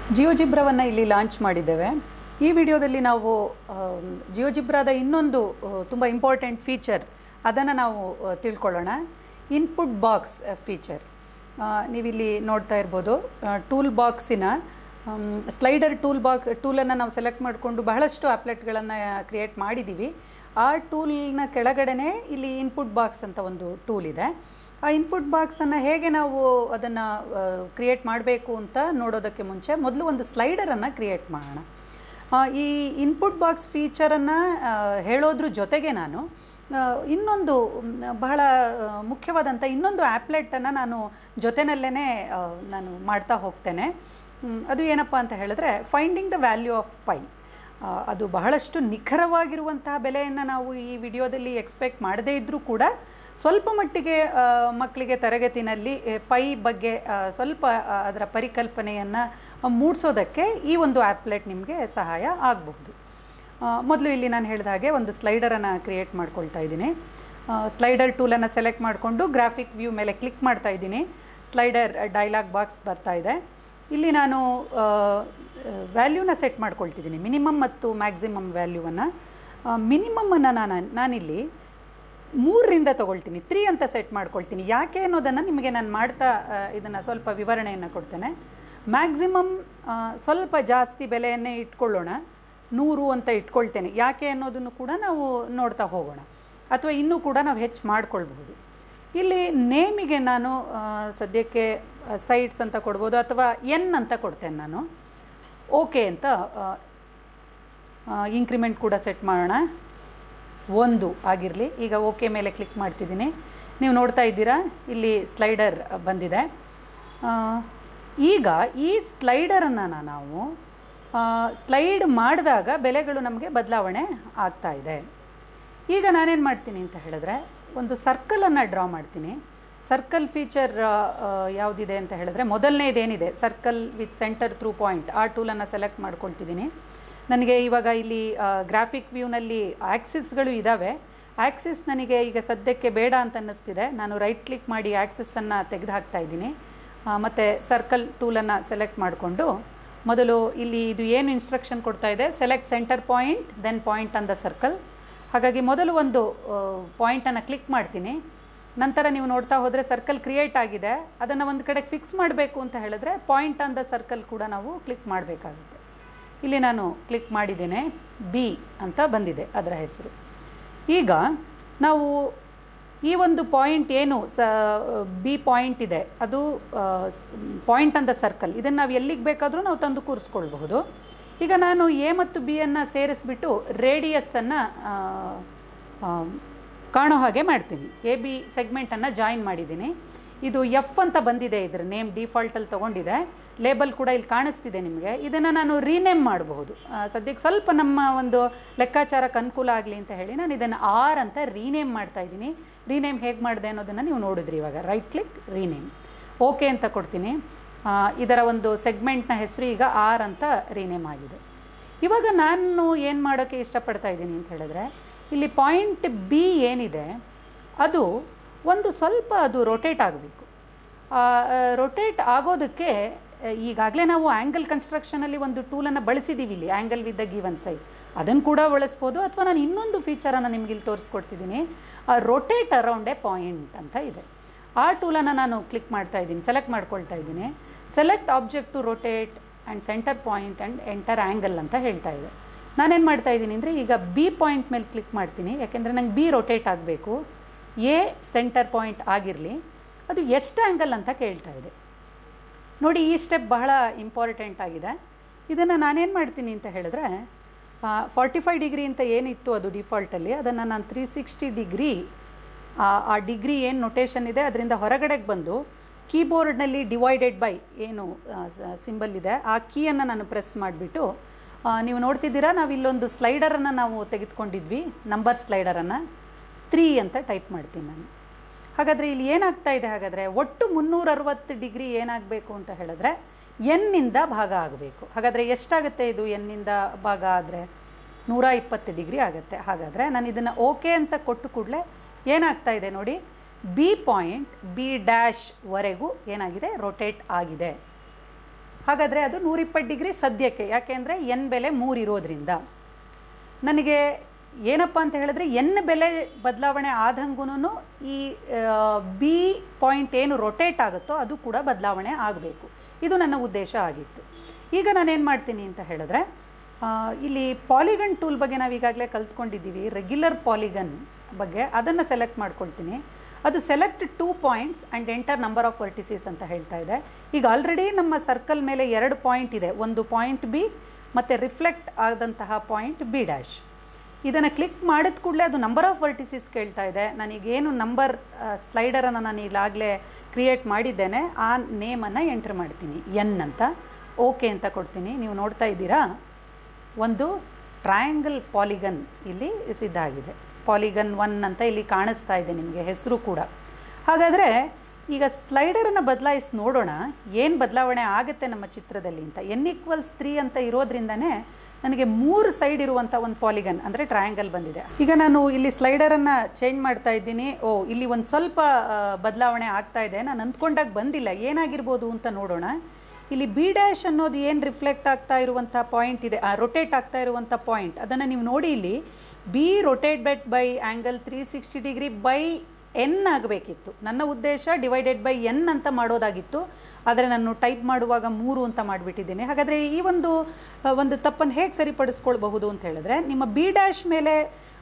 ಜಿಯೋಜಿಬ್ರವನ್ನು ಇಲ್ಲಿ ಲಾಂಚ್ ಮಾಡಿದ್ದೇವೆ ಈ ವಿಡಿಯೋದಲ್ಲಿ ನಾವು ಜಿಯೋಜಿಬ್ರಾದ ಇನ್ನೊಂದು ತುಂಬ ಇಂಪಾರ್ಟೆಂಟ್ ಫೀಚರ್ ಅದನ್ನು ನಾವು ಆ, ತಿಳ್ಕೊಳ್ಳೋಣ ಇನ್ಪುಟ್ ಬಾಕ್ಸ್ ಫೀಚರ್ ನೀವಿಲ್ಲಿ ನೋಡ್ತಾ ಇರ್ಬೋದು ಟೂಲ್ ಬಾಕ್ಸಿನ ಸ್ಲೈಡರ್ ಟೂಲ್ ಬಾಕ್ ಟೂಲನ್ನು ನಾವು ಸೆಲೆಕ್ಟ್ ಮಾಡಿಕೊಂಡು ಬಹಳಷ್ಟು ಆಪ್ಲೆಟ್ಗಳನ್ನು ಕ್ರಿಯೇಟ್ ಮಾಡಿದ್ದೀವಿ ಆ ಟೂಲ್ನ ಕೆಳಗಡೆನೇ ಇಲ್ಲಿ ಇನ್ಪುಟ್ ಬಾಕ್ಸ್ ಅಂತ ಒಂದು ಟೂಲ್ ಇದೆ ಆ ಇನ್ಪುಟ್ ಬಾಕ್ಸನ್ನು ಹೇಗೆ ನಾವು ಅದನ್ನು ಕ್ರಿಯೇಟ್ ಮಾಡಬೇಕು ಅಂತ ನೋಡೋದಕ್ಕೆ ಮುಂಚೆ ಮೊದಲು ಒಂದು ಸ್ಲೈಡರನ್ನು ಕ್ರಿಯೇಟ್ ಮಾಡೋಣ ಆ, ಈ ಇನ್ಪುಟ್ ಬಾಕ್ಸ್ ಫೀಚರನ್ನು ಹೇಳೋದ್ರ ಜೊತೆಗೆ ನಾನು ಆ, ಇನ್ನೊಂದು ಮ್, ಬಹಳ ಆ, ಮುಖ್ಯವಾದಂಥ ಇನ್ನೊಂದು ಆ್ಯಪ್ಲೆಟನ್ನು ನಾನು ಜೊತೆನಲ್ಲೇ ನಾನು ಮಾಡ್ತಾ ಹೋಗ್ತೇನೆ ಮ್, ಅದು ಏನಪ್ಪ ಅಂತ ಹೇಳಿದ್ರೆ finding the value of pi ಆ, ಅದು ಬಹಳಷ್ಟು ನಿಖರವಾಗಿರುವಂತಹ ಬೆಲೆಯನ್ನು ನಾವು ಈ ವಿಡಿಯೋದಲ್ಲಿ ಎಕ್ಸ್ಪೆಕ್ಟ್ ಮಾಡದೇ ಇದ್ದರೂ ಕೂಡ ಸ್ವಲ್ಪ ಮಟ್ಟಿಗೆ ಆ, ಮಕ್ಕಳಿಗೆ ತರಗತಿನಲ್ಲಿ ಎ, ಪೈ ಬಗ್ಗೆ ಆ, ಸ್ವಲ್ಪ ಆ, ಅದರ ಪರಿಕಲ್ಪನೆಯನ್ನು ಮೂಡಿಸೋದಕ್ಕೆ ಈ ಒಂದು ಆ್ಯಪ್ಲೆಟ್ ನಿಮಗೆ ಸಹಾಯ ಆಗಬಹುದು ಮೊದಲು ಇಲ್ಲಿ ನಾನು ಹೇಳಿದ ಹಾಗೆ ಒಂದು ಸ್ಲೈಡರನ್ನು ಕ್ರಿಯೇಟ್ ಮಾಡ್ಕೊಳ್ತಾ ಇದ್ದೀನಿ ಸ್ಲೈಡರ್ ಟೂಲನ್ನು ಸೆಲೆಕ್ಟ್ ಮಾಡಿಕೊಂಡು ಗ್ರಾಫಿಕ್ ವ್ಯೂ ಮೇಲೆ ಕ್ಲಿಕ್ ಮಾಡ್ತಾ ಇದ್ದೀನಿ ಸ್ಲೈಡರ್ ಡೈಲಾಗ್ ಬಾಕ್ಸ್ ಬರ್ತಾ ಇದೆ ಇಲ್ಲಿ ನಾನು ವ್ಯಾಲ್ಯೂನ ಸೆಟ್ ಮಾಡ್ಕೊಳ್ತಿದ್ದೀನಿ ಮಿನಿಮಮ್ ಮತ್ತು ಮ್ಯಾಕ್ಸಿಮಮ್ ವ್ಯಾಲ್ಯೂವನ್ನು ಮಿನಿಮಮ್ಮನ್ನು ನಾನು ನಾನಿಲ್ಲಿ ಮೂರರಿಂದ ತೊಗೊಳ್ತೀನಿ ತ್ರೀ ಅಂತ ಸೆಟ್ ಮಾಡ್ಕೊಳ್ತೀನಿ ಯಾಕೆ ಅನ್ನೋದನ್ನು ನಿಮಗೆ ನಾನು ಮಾಡ್ತಾ ಇದನ್ನು ಸ್ವಲ್ಪ ವಿವರಣೆಯನ್ನು ಕೊಡ್ತೇನೆ ಮ್ಯಾಕ್ಸಿಮಮ್ ಸ್ವಲ್ಪ ಜಾಸ್ತಿ ಬೆಲೆಯನ್ನೇ ಇಟ್ಕೊಳ್ಳೋಣ ನೂರು ಅಂತ ಇಟ್ಕೊಳ್ತೇನೆ ಯಾಕೆ ಅನ್ನೋದನ್ನು ಕೂಡ ನಾವು ನೋಡ್ತಾ ಹೋಗೋಣ ಅಥವಾ ಇನ್ನೂ ಕೂಡ ನಾವು ಹೆಚ್ಚು ಮಾಡ್ಕೊಳ್ಬಹುದು ಇಲ್ಲಿ ನೇಮಿಗೆ ನಾನು ಆ, ಸದ್ಯಕ್ಕೆ ಸೈಟ್ಸ್ ಅಂತ ಕೊಡ್ಬೋದು ಅಥವಾ ಎನ್ ಅಂತ ಕೊಡ್ತೇನೆ ನಾನು ಓಕೆ ಅಂತ ಇಂಕ್ರಿಮೆಂಟ್ ಕೂಡ ಸೆಟ್ ಮಾಡೋಣ ಒಂದು ಆಗಿರಲಿ ಈಗ ಓಕೆ ಮೇಲೆ ಕ್ಲಿಕ್ ಮಾಡ್ತಿದ್ದೀನಿ ನೀವು ನೋಡ್ತಾ ಇದ್ದೀರಾ ಇಲ್ಲಿ ಸ್ಲೈಡರ್ ಬಂದಿದೆ ಆ, ಈಗ ಈ ಸ್ಲೈಡರನ್ನು ನಾವು ಸ್ಲೈಡ್ ಮಾಡಿದಾಗ ಬೆಲೆಗಳು ನಮಗೆ ಬದಲಾವಣೆ ಆಗ್ತಾ ಇದೆ ಈಗ ನಾನೇನು ಮಾಡ್ತೀನಿ ಅಂತ ಹೇಳಿದ್ರೆ ಒಂದು ಸರ್ಕಲನ್ನು ಡ್ರಾ ಮಾಡ್ತೀನಿ ಸರ್ಕಲ್ ಫೀಚರ್ ಯಾವುದಿದೆ ಅಂತ ಹೇಳಿದ್ರೆ ಮೊದಲನೇದೇನಿದೆ circle with centre through point ಆ ಟೂಲನ್ನು ಸೆಲೆಕ್ಟ್ ಮಾಡ್ಕೊಳ್ತಿದ್ದೀನಿ ನನಗೆ ಇವಾಗ ಇಲ್ಲಿ ಗ್ರಾಫಿಕ್ ವ್ಯೂನಲ್ಲಿ ಆ್ಯಕ್ಸಿಸ್ಗಳು ಇದ್ದಾವೆ ಆ್ಯಕ್ಸಿಸ್ ನನಗೆ ಈಗ ಸದ್ಯಕ್ಕೆ ಬೇಡ ಅಂತ ಅನ್ನಿಸ್ತಿದೆ ನಾನು ರೈಟ್ ಕ್ಲಿಕ್ ಮಾಡಿ ಆ್ಯಕ್ಸಿಸನ್ನು ತೆಗೆದು ಹಾಕ್ತಾ ಇದ್ದೀನಿ ಮತ್ತು ಸರ್ಕಲ್ ಟೂಲನ್ನು ಸೆಲೆಕ್ಟ್ ಮಾಡಿಕೊಂಡು ಮೊದಲು ಇಲ್ಲಿ ಇದು ಏನು ಇನ್ಸ್ಟ್ರಕ್ಷನ್ ಕೊಡ್ತಾ ಇದೆ select centre point then point on the circle ಹಾಗಾಗಿ ಮೊದಲು ಒಂದು ಪಾಯಿಂಟನ್ನು ಕ್ಲಿಕ್ ಮಾಡ್ತೀನಿ ನಂತರ ನೀವು ನೋಡ್ತಾ ಹೋದರೆ ಸರ್ಕಲ್ ಕ್ರಿಯೇಟ್ ಆಗಿದೆ ಅದನ್ನು ಒಂದು ಕಡೆ ಫಿಕ್ಸ್ ಮಾಡಬೇಕು ಅಂತ ಹೇಳಿದ್ರೆ ಪಾಯಿಂಟ್ ಆನ್ ದ ಸರ್ಕಲ್ ಕೂಡ ನಾವು ಕ್ಲಿಕ್ ಮಾಡಬೇಕಾಗುತ್ತೆ ಇಲ್ಲಿ ನಾನು ಕ್ಲಿಕ್ ಮಾಡಿದ್ದೇನೆ ಬಿ ಅಂತ ಬಂದಿದೆ ಅದರ ಹೆಸರು ಈಗ ನಾವು ಈ ಒಂದು ಪಾಯಿಂಟ್ ಏನು ಸ ಬಿ ಪಾಯಿಂಟ್ ಇದೆ ಅದು ಪಾಯಿಂಟ್ ಆನ್ ದ ಸರ್ಕಲ್ ಇದನ್ನು ನಾವು ಎಲ್ಲಿಗೆ ಬೇಕಾದರೂ ನಾವು ತಂದು ಕೂರಿಸ್ಕೊಳ್ಬಹುದು ಈಗ ನಾನು ಎ ಮತ್ತು ಬಿಯನ್ನು ಸೇರಿಸ್ಬಿಟ್ಟು ರೇಡಿಯಸ್ಸನ್ನು ಕಾಣೋ ಹಾಗೆ ಮಾಡ್ತೀನಿ ಎ ಬಿ ಸೆಗ್ಮೆಂಟನ್ನು ಜಾಯಿನ್ ಮಾಡಿದ್ದೀನಿ ಇದು ಎಫ್ ಅಂತ ಬಂದಿದೆ ಇದರ ನೇಮ್ ಡಿಫಾಲ್ಟಲ್ಲಿ ತೊಗೊಂಡಿದೆ ಲೇಬಲ್ ಕೂಡ ಇಲ್ಲಿ ಕಾಣಿಸ್ತಿದೆ ನಿಮಗೆ ಇದನ್ನು ನಾನು ರೀನೇಮ್ ಮಾಡಬಹುದು ಆ, ಸದ್ಯಕ್ಕೆ ಸ್ವಲ್ಪ ನಮ್ಮ ಒಂದು ಲೆಕ್ಕಾಚಾರಕ್ಕೆ ಅನುಕೂಲ ಆಗಲಿ ಅಂತ ಹೇಳಿ ನಾನು ಇದನ್ನು ಆರ್ ಅಂತ ರೀನೇಮ್ ಮಾಡ್ತಾ ಇದ್ದೀನಿ ರೀನೇಮ್ ಹೇಗೆ ಮಾಡಿದೆ ಅನ್ನೋದನ್ನು ನೀವು ನೋಡಿದ್ರಿ ಇವಾಗ ರೈಟ್ ಕ್ಲಿಕ್ ರೀನೇಮ್ ಓಕೆ ಅಂತ ಕೊಡ್ತೀನಿ ಆ, ಇದರ ಒಂದು ಸೆಗ್ಮೆಂಟ್ನ ಹೆಸರು ಈಗ ಆರ್ ಅಂತ ರೀನೇಮ್ ಆಗಿದೆ ಇವಾಗ ನಾನು ಏನು ಮಾಡೋಕ್ಕೆ ಇಷ್ಟಪಡ್ತಾ ಇದ್ದೀನಿ ಅಂತ ಹೇಳಿದ್ರೆ ಇಲ್ಲಿ ಪಾಯಿಂಟ್ ಬಿ ಏನಿದೆ ಅದು ಒಂದು ಸ್ವಲ್ಪ ಅದು ರೊಟೇಟ್ ಆಗಬೇಕು ರೊಟೇಟ್ ಆಗೋದಕ್ಕೆ ಈಗಾಗಲೇ ನಾವು ಆ್ಯಂಗಲ್ ಕನ್ಸ್ಟ್ರಕ್ಷನಲ್ಲಿ ಒಂದು ಟೂಲನ್ನು ಬಳಸಿದ್ದೀವಿ ಇಲ್ಲಿ angle with the given size ಅದನ್ನು ಕೂಡ ಬಳಸ್ಬೋದು ಅಥವಾ ನಾನು ಇನ್ನೊಂದು ಫೀಚರನ್ನು ನಿಮ್ಗೆ ಇಲ್ಲಿ ತೋರಿಸ್ಕೊಡ್ತಿದ್ದೀನಿ ರೊಟೇಟ್ ಅರೌಂಡ್ ಎ ಪಾಯಿಂಟ್ ಅಂತ ಇದೆ ಆ ಟೂಲನ್ನು ನಾನು ಕ್ಲಿಕ್ ಮಾಡ್ತಾ ಇದ್ದೀನಿ ಸೆಲೆಕ್ಟ್ ಮಾಡ್ಕೊಳ್ತಾ ಇದ್ದೀನಿ select object to rotate and centre point and enter angle ಅಂತ ಹೇಳ್ತಾ ಇದೆ ನಾನೇನು ಮಾಡ್ತಾ ಇದ್ದೀನಿ ಅಂದರೆ ಈಗ ಬಿ ಪಾಯಿಂಟ್ ಮೇಲೆ ಕ್ಲಿಕ್ ಮಾಡ್ತೀನಿ ಯಾಕೆಂದರೆ ನಂಗೆ ಬಿ ರೊಟೇಟ್ ಆಗಬೇಕು ಎ ಸೆಂಟರ್ ಪಾಯಿಂಟ್ ಆಗಿರಲಿ ಅದು ಎಷ್ಟು ಆ್ಯಂಗಲ್ ಅಂತ ಕೇಳ್ತಾ ಇದೆ ನೋಡಿ ಈ ಸ್ಟೆಪ್ ಬಹಳ ಇಂಪಾರ್ಟೆಂಟ್ ಆಗಿದೆ ಇದನ್ನು ನಾನೇನು ಮಾಡ್ತೀನಿ ಅಂತ ಹೇಳಿದ್ರೆ ಫಾರ್ಟಿ ಫೈವ್ ಡಿಗ್ರಿ ಅಂತ ಏನಿತ್ತು ಅದು ಡಿಫಾಲ್ಟಲ್ಲಿ ಅದನ್ನು ನಾನು ತ್ರೀ ಸಿಕ್ಸ್ಟಿ ಡಿಗ್ರಿ ಆ ಡಿಗ್ರಿ ಏನು ನೊಟೇಷನ್ ಇದೆ ಅದರಿಂದ ಹೊರಗಡೆಗೆ ಬಂದು ಕೀಬೋರ್ಡ್ನಲ್ಲಿ ಡಿವೈಡೆಡ್ ಬೈ ಏನು ಸಿಂಬಲ್ ಇದೆ ಆ ಕೀಯನ್ನು ನಾನು ಪ್ರೆಸ್ ಮಾಡಿಬಿಟ್ಟು ನೀವು ನೋಡ್ತಿದ್ದೀರಾ ನಾವು ಇಲ್ಲೊಂದು ಸ್ಲೈಡರನ್ನು ನಾವು ತೆಗೆದುಕೊಂಡಿದ್ವಿ ನಂಬರ್ ಸ್ಲೈಡರನ್ನು ತ್ರೀ ಅಂತ ಟೈಪ್ ಮಾಡ್ತೀನಿ ನಾನು ಹಾಗಾದರೆ ಇಲ್ಲಿ ಏನಾಗ್ತಾ ಇದೆ ಹಾಗಾದರೆ ಒಟ್ಟು ಮುನ್ನೂರ ಅರವತ್ತು ಡಿಗ್ರಿ ಏನಾಗಬೇಕು ಅಂತ ಹೇಳಿದ್ರೆ ಎನ್ನಿಂದ ಭಾಗ ಆಗಬೇಕು ಹಾಗಾದರೆ ಎಷ್ಟಾಗುತ್ತೆ ಇದು ಎನ್ನಿಂದ ಭಾಗ ಆದರೆ ನೂರ ಇಪ್ಪತ್ತು ಡಿಗ್ರಿ ಆಗುತ್ತೆ ಹಾಗಾದರೆ ನಾನು ಇದನ್ನು ಓಕೆ ಅಂತ ಕೊಟ್ಟು ಕೂಡಲೇ ಏನಾಗ್ತಾ ಇದೆ ನೋಡಿ ಬಿ ಪಾಯಿಂಟ್ ಬಿ ಡ್ಯಾಶ್ವರೆಗೂ ಏನಾಗಿದೆ ರೊಟೇಟ್ ಆಗಿದೆ ಹಾಗಾದರೆ ಅದು ನೂರಿಪ್ಪತ್ತು ಡಿಗ್ರಿ ಸದ್ಯಕ್ಕೆ ಯಾಕೆಂದರೆ ಎನ್ ಬೆಲೆ ಮೂರು ಇರೋದ್ರಿಂದ ನನಗೆ ಏನಪ್ಪ ಅಂತ ಹೇಳಿದ್ರೆ ಎನ್ ಬೆಲೆ ಬದಲಾವಣೆ ಆದಂಗೂ ಈ ಬಿ ಪಾಯಿಂಟ್ ಏನು ರೊಟೇಟ್ ಆಗುತ್ತೋ ಅದು ಕೂಡ ಬದಲಾವಣೆ ಆಗಬೇಕು ಇದು ನನ್ನ ಉದ್ದೇಶ ಆಗಿತ್ತು ಈಗ ನಾನೇನು ಮಾಡ್ತೀನಿ ಅಂತ ಹೇಳಿದ್ರೆ ಆ, ಇಲ್ಲಿ ಪಾಲಿಗನ್ ಟೂಲ್ ಬಗ್ಗೆ ನಾವು ಈಗಾಗಲೇ ಕಲ್ತ್ಕೊಂಡಿದ್ದೀವಿ ರೆಗ್ಯುಲರ್ ಪಾಲಿಗನ್ ಬಗ್ಗೆ ಅದನ್ನು ಸೆಲೆಕ್ಟ್ ಮಾಡ್ಕೊಳ್ತೀನಿ ಅದು select two points and enter number of vertices ಅಂತ ಹೇಳ್ತಾ ಇದೆ ಈಗ ಆಲ್ರೆಡಿ ನಮ್ಮ ಸರ್ಕಲ್ ಮೇಲೆ ಎರಡು ಪಾಯಿಂಟ್ ಇದೆ ಒಂದು ಪಾಯಿಂಟ್ ಬಿ ಮತ್ತು ರಿಫ್ಲೆಕ್ಟ್ ಆದಂತಹ ಪಾಯಿಂಟ್ ಬಿ ಡ್ಯಾಶ್ ಇದನ್ನು ಕ್ಲಿಕ್ ಮಾಡಿದ ಕೂಡಲೇ ಅದು ನಂಬರ್ ಆಫ್ ವರ್ಟಿಸಸ್ ಕೇಳ್ತಾ ಇದೆ ನನಗೇನು ನಂಬರ್ ಸ್ಲೈಡರನ್ನು ನಾನು ಈಗಾಗಲೇ ಕ್ರಿಯೇಟ್ ಮಾಡಿದ್ದೇನೆ ಆ ನೇಮನ್ನು ಎಂಟ್ರ್ ಮಾಡ್ತೀನಿ ಎನ್ ಅಂತ ಓಕೆ ಅಂತ ಕೊಡ್ತೀನಿ ನೀವು ನೋಡ್ತಾ ಇದ್ದೀರಾ ಒಂದು ಟ್ರಯಾಂಗಲ್ ಪಾಲಿಗನ್ ಇಲ್ಲಿ ಸಿದ್ಧ ಆಗಿದೆ ಪಾಲಿಗನ್ ಒನ್ ಅಂತ ಇಲ್ಲಿ ಕಾಣಿಸ್ತಾ ಇದೆ ನಿಮಗೆ ಹೆಸರು ಕೂಡ ಹಾಗಾದರೆ ಈಗ ಸ್ಲೈಡರನ್ನು ಬದಲಾಯಿಸಿ ನೋಡೋಣ ಏನು ಬದಲಾವಣೆ ಆಗುತ್ತೆ ನಮ್ಮ ಚಿತ್ರದಲ್ಲಿ ಅಂತ ಎನ್ ಈಕ್ವಲ್ಸ್ ತ್ರೀ ಅಂತ ಇರೋದ್ರಿಂದನೇ ನನಗೆ ಮೂರು ಸೈಡ್ ಇರುವಂಥ ಒಂದು ಪಾಲಿಗನ್ ಅಂದರೆ ಟ್ರಯಾಂಗಲ್ ಬಂದಿದೆ ಈಗ ನಾನು ಇಲ್ಲಿ ಸ್ಲೈಡರನ್ನು ಚೇಂಜ್ ಮಾಡ್ತಾ ಇದ್ದೀನಿ ಓ ಇಲ್ಲಿ ಒಂದು ಸ್ವಲ್ಪ ಆ, ಬದಲಾವಣೆ ಆಗ್ತಾ ಇದೆ ನಾನು ಅಂದ್ಕೊಂಡಾಗ ಬಂದಿಲ್ಲ ಏನಾಗಿರ್ಬೋದು ಅಂತ ನೋಡೋಣ ಇಲ್ಲಿ ಬಿ ಡ್ಯಾಶ್ ಅನ್ನೋದು ಏನು ರಿಫ್ಲೆಕ್ಟ್ ಆಗ್ತಾ ಇರುವಂಥ ಪಾಯಿಂಟ್ ಇದೆ ರೊಟೇಟ್ ಆಗ್ತಾ ಇರುವಂಥ ಪಾಯಿಂಟ್ ಅದನ್ನು ನೀವು ನೋಡಿ ಇಲ್ಲಿ B rotated by angle three sixty degree by N ಆಗಬೇಕಿತ್ತು ನನ್ನ ಉದ್ದೇಶ ಡಿವೈಡೆಡ್ ಬೈ ಎನ್ ಅಂತ ಮಾಡೋದಾಗಿತ್ತು ಆದರೆ ನಾನು ಟೈಪ್ ಮಾಡುವಾಗ ಮೂರು ಅಂತ ಮಾಡಿಬಿಟ್ಟಿದ್ದೀನಿ ಹಾಗಾದರೆ ಈ ಒಂದು ಆ, ಒಂದು ತಪ್ಪನ್ನು ಹೇಗೆ ಸರಿಪಡಿಸ್ಕೊಳ್ಬಹುದು ಅಂತ ಹೇಳಿದ್ರೆ ನಿಮ್ಮ ಬಿ ಡ್ಯಾಶ್ ಮೇಲೆ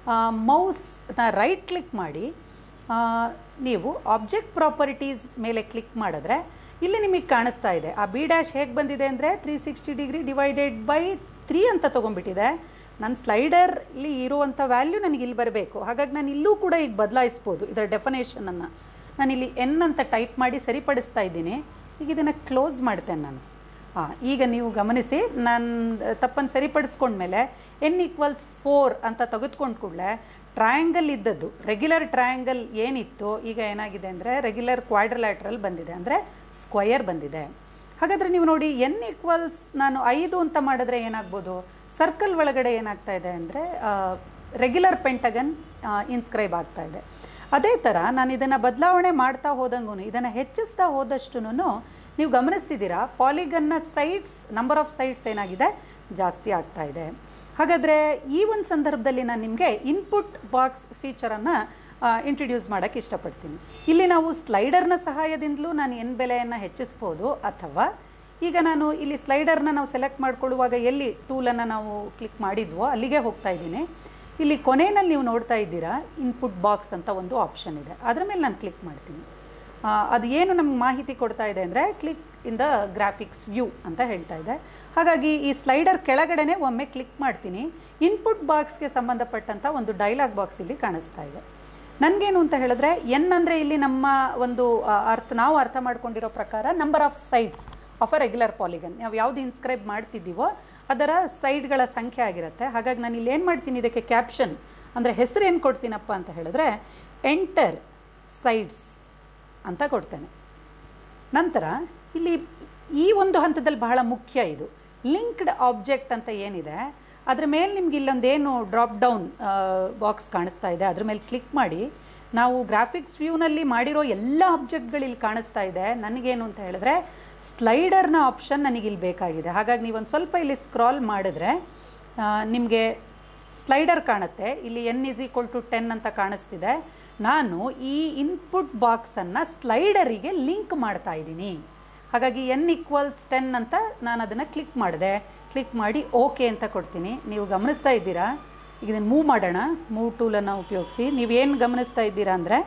ಮೌಸ್ನ ರೈಟ್ ಕ್ಲಿಕ್ ಮಾಡಿ ಆ, ನೀವು ಆಬ್ಜೆಕ್ಟ್ ಪ್ರಾಪರ್ಟೀಸ್ ಮೇಲೆ ಕ್ಲಿಕ್ ಮಾಡಿದ್ರೆ ಇಲ್ಲಿ ನಿಮಗೆ ಕಾಣಿಸ್ತಾ ಇದೆ ಆ ಬಿ ಡ್ಯಾಶ್ ಹೇಗೆ ಬಂದಿದೆ ಅಂದರೆ three sixty degree divided by three ಅಂತ ತೊಗೊಂಡ್ಬಿಟ್ಟಿದೆ ನನ್ನ ಸ್ಲೈಡರ್ಲಿ ಇರುವಂಥ ವ್ಯಾಲ್ಯೂ ನನಗೆ ಇಲ್ಲಿ ಬರಬೇಕು ಹಾಗಾಗಿ ನಾನು ಇಲ್ಲೂ ಕೂಡ ಈಗ ಬದಲಾಯಿಸ್ಬೋದು ಇದರ ಡೆಫನೇಷನನ್ನು ನಾನು ಇಲ್ಲಿ ಎನ್ ಅಂತ ಟೈಪ್ ಮಾಡಿ ಸರಿಪಡಿಸ್ತಾ ಇದ್ದೀನಿ ಈಗ ಇದನ್ನು ಕ್ಲೋಸ್ ಮಾಡ್ತೇನೆ ನಾನು ಹಾಂ ಈಗ ನೀವು ಗಮನಿಸಿ ನಾನು ತಪ್ಪನ್ನು ಸರಿಪಡಿಸ್ಕೊಂಡ್ಮೇಲೆ ಎನ್ ಈಕ್ವಲ್ಸ್ ಫೋರ್ ಅಂತ ತೆಗೆದುಕೊಂಡು ಕೂಡಲೇ ಟ್ರಯಾಂಗಲ್ ಇದ್ದದ್ದು ರೆಗ್ಯುಲರ್ ಟ್ರಯಾಂಗಲ್ ಏನಿತ್ತು ಈಗ ಏನಾಗಿದೆ ಅಂದರೆ ರೆಗ್ಯುಲರ್ ಕ್ವಾಡ್ರಲ್ಯಾಟ್ರಲ್ ಬಂದಿದೆ ಅಂದರೆ ಸ್ಕ್ವಯರ್ ಬಂದಿದೆ ಹಾಗಾದರೆ ನೀವು ನೋಡಿ ಎನ್ ಈಕ್ವಲ್ಸ್ ನಾನು ಐದು ಅಂತ ಮಾಡಿದ್ರೆ ಏನಾಗ್ಬೋದು ಸರ್ಕಲ್ ಒಳಗಡೆ ಏನಾಗ್ತಾ ಇದೆ ಅಂದರೆ ರೆಗ್ಯುಲರ್ ಪೆಂಟಗನ್ ಇನ್ಸ್ಕ್ರೈಬ್ ಆಗ್ತಾ ಇದೆ ಅದೇ ಥರ ನಾನು ಇದನ್ನು ಬದಲಾವಣೆ ಮಾಡ್ತಾ ಹೋದಂಗೂ ಇದನ್ನು ಹೆಚ್ಚಿಸ್ತಾ ಹೋದಷ್ಟು ನೀವು ಗಮನಿಸ್ತಿದ್ದೀರಾ ಪಾಲಿಗನ್ನ ಸೈಡ್ಸ್ ನಂಬರ್ ಆಫ್ ಸೈಡ್ಸ್ ಏನಾಗಿದೆ ಜಾಸ್ತಿ ಆಗ್ತಾ ಇದೆ ಹಾಗಾದರೆ ಈ ಒಂದು ಸಂದರ್ಭದಲ್ಲಿ ನಾನು ನಿಮಗೆ ಇನ್ಪುಟ್ ಬಾಕ್ಸ್ ಫೀಚರನ್ನು ಇಂಟ್ರಡ್ಯೂಸ್ ಮಾಡೋಕ್ಕೆ ಇಷ್ಟಪಡ್ತೀನಿ ಇಲ್ಲಿ ನಾವು ಸ್ಲೈಡರ್ನ ಸಹಾಯದಿಂದಲೂ ನಾನು ಎನ್ ಬೆಲೆಯನ್ನು ಹೆಚ್ಚಿಸ್ಬೋದು ಅಥವಾ ಈಗ ನಾನು ಇಲ್ಲಿ ಸ್ಲೈಡರ್ನ ನಾವು ಸೆಲೆಕ್ಟ್ ಮಾಡ್ಕೊಳ್ಳುವಾಗ ಎಲ್ಲಿ ಟೂಲನ್ನು ನಾವು ಕ್ಲಿಕ್ ಮಾಡಿದ್ವೋ ಅಲ್ಲಿಗೆ ಹೋಗ್ತಾ ಇದ್ದೀನಿ ಇಲ್ಲಿ ಕೊನೆಯಲ್ಲಿ ನೀವು ನೋಡ್ತಾ ಇದ್ದೀರಾ ಇನ್ಪುಟ್ ಬಾಕ್ಸ್ ಅಂತ ಒಂದು ಆಪ್ಷನ್ ಇದೆ ಅದರ ಮೇಲೆ ನಾನು ಕ್ಲಿಕ್ ಮಾಡ್ತೀನಿ ಆ, ಅದು ಏನು ನಮ್ಗೆ ಮಾಹಿತಿ ಕೊಡ್ತಾ ಇದೆ ಅಂದರೆ click in the graphics view ಅಂತ ಹೇಳ್ತಾ ಇದೆ ಹಾಗಾಗಿ ಈ ಸ್ಲೈಡರ್ ಕೆಳಗಡೆನೆ ಒಮ್ಮೆ ಕ್ಲಿಕ್ ಮಾಡ್ತೀನಿ ಇನ್ಪುಟ್ ಬಾಕ್ಸ್ಗೆ ಸಂಬಂಧಪಟ್ಟಂಥ ಒಂದು ಡೈಲಾಗ್ ಬಾಕ್ಸ್ ಇಲ್ಲಿ ಕಾಣಿಸ್ತಾ ಇದೆ ನನಗೇನು ಅಂತ ಹೇಳಿದ್ರೆ ಎನ್ ಅಂದರೆ ಇಲ್ಲಿ ನಮ್ಮ ಒಂದು ಆ, ಅರ್ಥ ನಾವು ಅರ್ಥ ಮಾಡ್ಕೊಂಡಿರೋ ಪ್ರಕಾರ number of sides of a regular polygon ನಾವು ಯಾವುದು ಇನ್ಸ್ಕ್ರೈಬ್ ಮಾಡ್ತಿದ್ದೀವೋ ಅದರ ಸೈಡ್ಗಳ ಸಂಖ್ಯೆ ಆಗಿರುತ್ತೆ ಹಾಗಾಗಿ ನಾನು ಇಲ್ಲಿ ಏನು ಮಾಡ್ತೀನಿ ಇದಕ್ಕೆ ಕ್ಯಾಪ್ಷನ್ ಅಂದರೆ ಹೆಸರು ಏನು ಕೊಡ್ತೀನಪ್ಪ ಅಂತ ಹೇಳಿದ್ರೆ ಎಂಟರ್ ಸೈಡ್ಸ್ ಅಂತ ಕೊಡ್ತೇನೆ ನಂತರ ಇಲ್ಲಿ ಈ ಒಂದು ಹಂತದಲ್ಲಿ ಬಹಳ ಮುಖ್ಯ ಇದು ಲಿಂಕ್ಡ್ ಆಬ್ಜೆಕ್ಟ್ ಅಂತ ಏನಿದೆ ಅದ್ರ ಮೇಲೆ ನಿಮ್ಗೆ ಇಲ್ಲೊಂದೇನು ಡ್ರಾಪ್ ಡೌನ್ ಬಾಕ್ಸ್ ಕಾಣಿಸ್ತಾ ಇದೆ ಅದ್ರ ಮೇಲೆ ಕ್ಲಿಕ್ ಮಾಡಿ ನಾವು ಗ್ರಾಫಿಕ್ಸ್ ವ್ಯೂನಲ್ಲಿ ಮಾಡಿರೋ ಎಲ್ಲ ಆಬ್ಜೆಕ್ಟ್ಗಳು ಇಲ್ಲಿ ಕಾಣಿಸ್ತಾ ಇದೆ ನನಗೇನು ಅಂತ ಹೇಳಿದ್ರೆ ಸ್ಲೈಡರ್ನ ಆಪ್ಷನ್ ನನಗಿಲ್ಲಿ ಬೇಕಾಗಿದೆ ಹಾಗಾಗಿ ನೀವೊಂದು ಸ್ವಲ್ಪ ಇಲ್ಲಿ ಸ್ಕ್ರಾಲ್ ಮಾಡಿದ್ರೆ ನಿಮಗೆ ಸ್ಲೈಡರ್ ಕಾಣುತ್ತೆ ಇಲ್ಲಿ N is equal to ten ಅಂತ ಕಾಣಿಸ್ತಿದೆ ನಾನು ಈ ಇನ್ಪುಟ್ ಬಾಕ್ಸನ್ನು ಸ್ಲೈಡರಿಗೆ ಲಿಂಕ್ ಮಾಡ್ತಾ ಇದ್ದೀನಿ ಹಾಗಾಗಿ ಎನ್ ಈಕ್ವಲ್ಸ್ ಟೆನ್ ಅಂತ ನಾನು ಅದನ್ನು ಕ್ಲಿಕ್ ಮಾಡಿದೆ ಕ್ಲಿಕ್ ಮಾಡಿ ಓಕೆ ಅಂತ ಕೊಡ್ತೀನಿ ನೀವು ಗಮನಿಸ್ತಾ ಇದ್ದೀರಾ ಈಗ ಇದನ್ನು ಮೂವ್ ಮಾಡೋಣ ಮೂವ್ ಟೂಲನ್ನು ಉಪಯೋಗಿಸಿ ನೀವೇನು ಗಮನಿಸ್ತಾ ಇದ್ದೀರಾ ಅಂದರೆ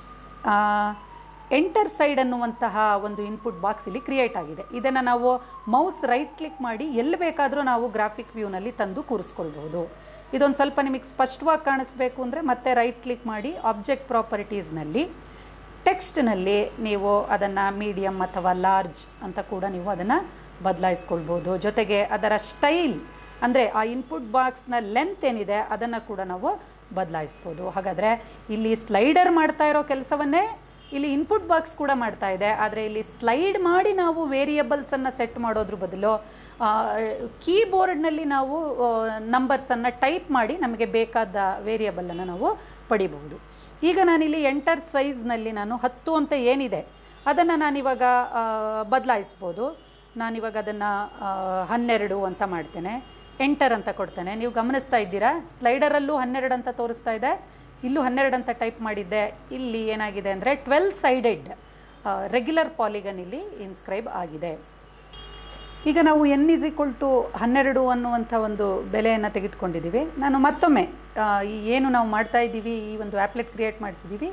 ಎಂಟರ್ ಸೈಡ್ ಅನ್ನುವಂತಹ ಒಂದು ಇನ್ಪುಟ್ ಬಾಕ್ಸ್ ಇಲ್ಲಿ ಕ್ರಿಯೇಟ್ ಆಗಿದೆ ಇದನ್ನು ನಾವು ಮೌಸ್ ರೈಟ್ ಕ್ಲಿಕ್ ಮಾಡಿ ಎಲ್ಲಿ ಬೇಕಾದರೂ ನಾವು ಗ್ರಾಫಿಕ್ ವ್ಯೂನಲ್ಲಿ ತಂದು ಕೂರಿಸ್ಕೊಳ್ಬೋದು ಇದೊಂದು ಸ್ವಲ್ಪ ನಿಮಗೆ ಸ್ಪಷ್ಟವಾಗಿ ಕಾಣಿಸ್ಬೇಕು ಅಂದರೆ ಮತ್ತೆ ರೈಟ್ ಕ್ಲಿಕ್ ಮಾಡಿ ಆಬ್ಜೆಕ್ಟ್ ಪ್ರಾಪರ್ಟೀಸ್ನಲ್ಲಿ ಟೆಕ್ಸ್ಟ್ನಲ್ಲಿ ನೀವು ಅದನ್ನು ಮೀಡಿಯಮ್ ಅಥವಾ ಲಾರ್ಜ್ ಅಂತ ಕೂಡ ನೀವು ಅದನ್ನು ಬದಲಾಯಿಸ್ಕೊಳ್ಬೋದು ಜೊತೆಗೆ ಅದರ ಸ್ಟೈಲ್ ಅಂದರೆ ಆ ಇನ್ಪುಟ್ ಬಾಕ್ಸ್ನ ಲೆಂತ್ ಏನಿದೆ ಅದನ್ನು ಕೂಡ ನಾವು ಬದಲಾಯಿಸ್ಬೋದು ಹಾಗಾದರೆ ಇಲ್ಲಿ ಸ್ಲೈಡರ್ ಮಾಡ್ತಾ ಇರೋ ಕೆಲಸವನ್ನೇ ಇಲ್ಲಿ ಇನ್ಪುಟ್ ಬಾಕ್ಸ್ ಕೂಡ ಮಾಡ್ತಾ ಇದೆ ಆದರೆ ಇಲ್ಲಿ ಸ್ಲೈಡ್ ಮಾಡಿ ನಾವು ವೇರಿಯಬಲ್ಸನ್ನು ಸೆಟ್ ಮಾಡೋದ್ರ ಬದಲು ಕೀಬೋರ್ಡ್ನಲ್ಲಿ ನಾವು ನಂಬರ್ಸನ್ನು ಟೈಪ್ ಮಾಡಿ ನಮಗೆ ಬೇಕಾದ ವೇರಿಯಬಲನ್ನು ನಾವು ಪಡಿಬಹುದು ಈಗ ನಾನಿಲ್ಲಿ ಎಂಟರ್ ಸೈಜ್ನಲ್ಲಿ ನಾನು ಹತ್ತು ಅಂತ ಏನಿದೆ ಅದನ್ನು ನಾನಿವಾಗ ಬದಲಾಯಿಸ್ಬೋದು ನಾನಿವಾಗ ಅದನ್ನು ಹನ್ನೆರಡು ಅಂತ ಮಾಡ್ತೇನೆ ಎಂಟರ್ ಅಂತ ಕೊಡ್ತೇನೆ ನೀವು ಗಮನಿಸ್ತಾ ಇದ್ದೀರಾ ಸ್ಲೈಡರಲ್ಲೂ ಹನ್ನೆರಡು ಅಂತ ತೋರಿಸ್ತಾ ಇದೆ ಇಲ್ಲೂ ಹನ್ನೆರಡು ಅಂತ ಟೈಪ್ ಮಾಡಿದ್ದೆ ಇಲ್ಲಿ ಏನಾಗಿದೆ ಅಂದರೆ ಟ್ವೆಲ್ ಸೈಡೆಡ್ ರೆಗ್ಯುಲರ್ ಪಾಲಿಗನ್ ಇಲ್ಲಿ ಇನ್ಸ್ಕ್ರೈಬ್ ಆಗಿದೆ ಈಗ ನಾವು ಎನ್ ಇಸ್ ಈಕ್ವಲ್ ಟು ಹನ್ನೆರಡು ಅನ್ನುವಂಥ ಒಂದು ಬೆಲೆಯನ್ನು ತೆಗೆದುಕೊಂಡಿದ್ದೀವಿ ನಾನು ಮತ್ತೊಮ್ಮೆ ಆ, ಈ ಏನು ನಾವು ಮಾಡ್ತಾ ಇದ್ದೀವಿ ಈ ಒಂದು ಆ್ಯಪ್ಲೆಟ್ ಕ್ರಿಯೇಟ್ ಮಾಡ್ತಿದ್ದೀವಿ